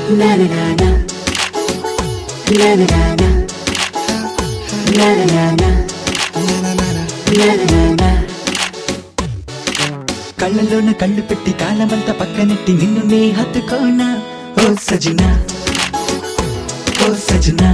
na na na na na na na na na na na na na na na na కళ్ళలోన కళ్ళు పెట్టి కాలమంతా పక్కనెట్టి నిన్ను నే హత్తుకోనా ఓ సజనా ఓ సజనా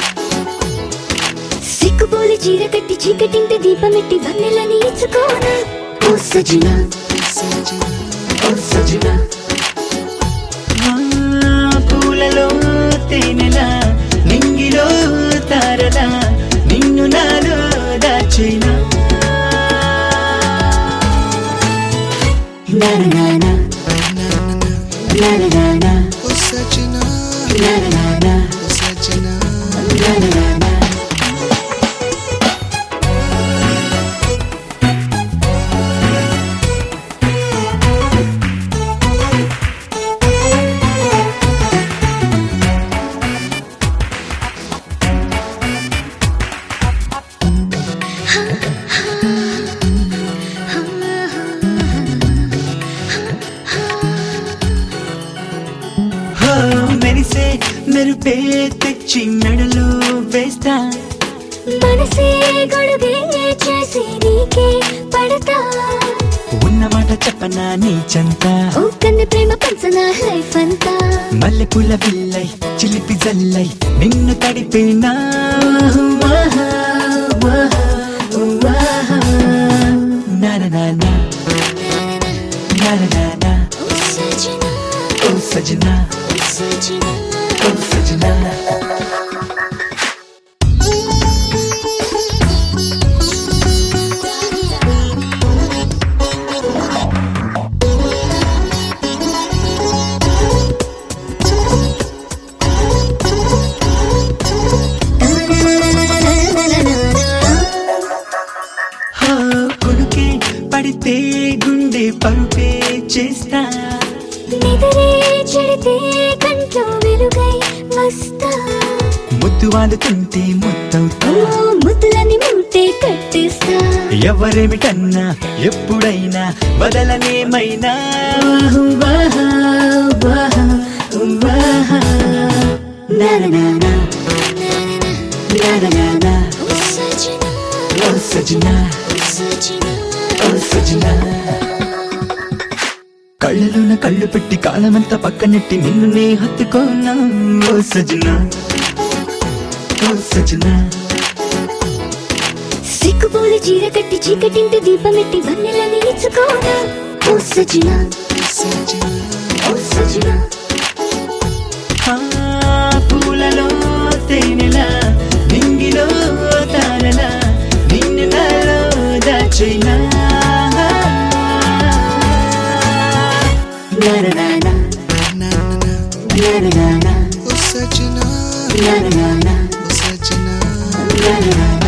సిక్కుపోలి చీర కట్టి చీకటింట దీపమెట్టి వన్నెలని ఇచ్చుకోనా ఓ సజనా ఓ సజనా ఆ, పూలలో తేనెలా నింగిలో తారలా నిన్ను నాలో దాచేనా na na na na na na na na O Sajina, na na na na O Sajina, na na na na హో, మెరిసే మెరుపే తెచ్చి మెడలో వేస్తా మనసే గొడుగే చేసి నీకే పడతా ఉన్న మాట చెప్పనా నీ చెంత ఓ కన్ను ప్రేమ పంచన లైఫ్ అంతా మల్లె పూల బిల్లై చిలిపి జల్లై నిన్ను తడిపేనా వాహా, వాహా, వాహా. నాననానా, నాననానా, ఓ సజనా ఓ సజనా ఓ సజనా ఓ సజనా హా, కొడుకే పడితే గుండె పరుపే చేస్తా నిదరే చెడితే కంట్లో వెలుగై వస్తా ముద్దు వాడుతుంటే ముద్దవుతా ఓ ముద్దులని మూటే కట్టిస్తా ఎవరేమిటన్నా ఎప్పుడైనా బదలనేమైనా వాహా, వాహా, వాహా. na na na na na na na na ఓ సజనా ఓ సజనా ఓ సజనా ఓ సజనా కళ్ళలోన కళ్ళు పెట్టి కాలమంతా పక్కనెట్టి నిన్ను నే హత్తుకోనా ఓ సజనా ఓ సజనా సిక్కుపోలి చీర కట్టి చీకటింటి దీపమెట్టి వన్నెలని ఇచ్చుకోనా ఓ సజనా O Sajina, ఓ సజనా ఆ, పూలలో తేనెలా నింగిలో తారలా నిన్ను నాలో దాచైనా na na na na na na na, na na na na O Sajina, na na na na O Sajina, na na na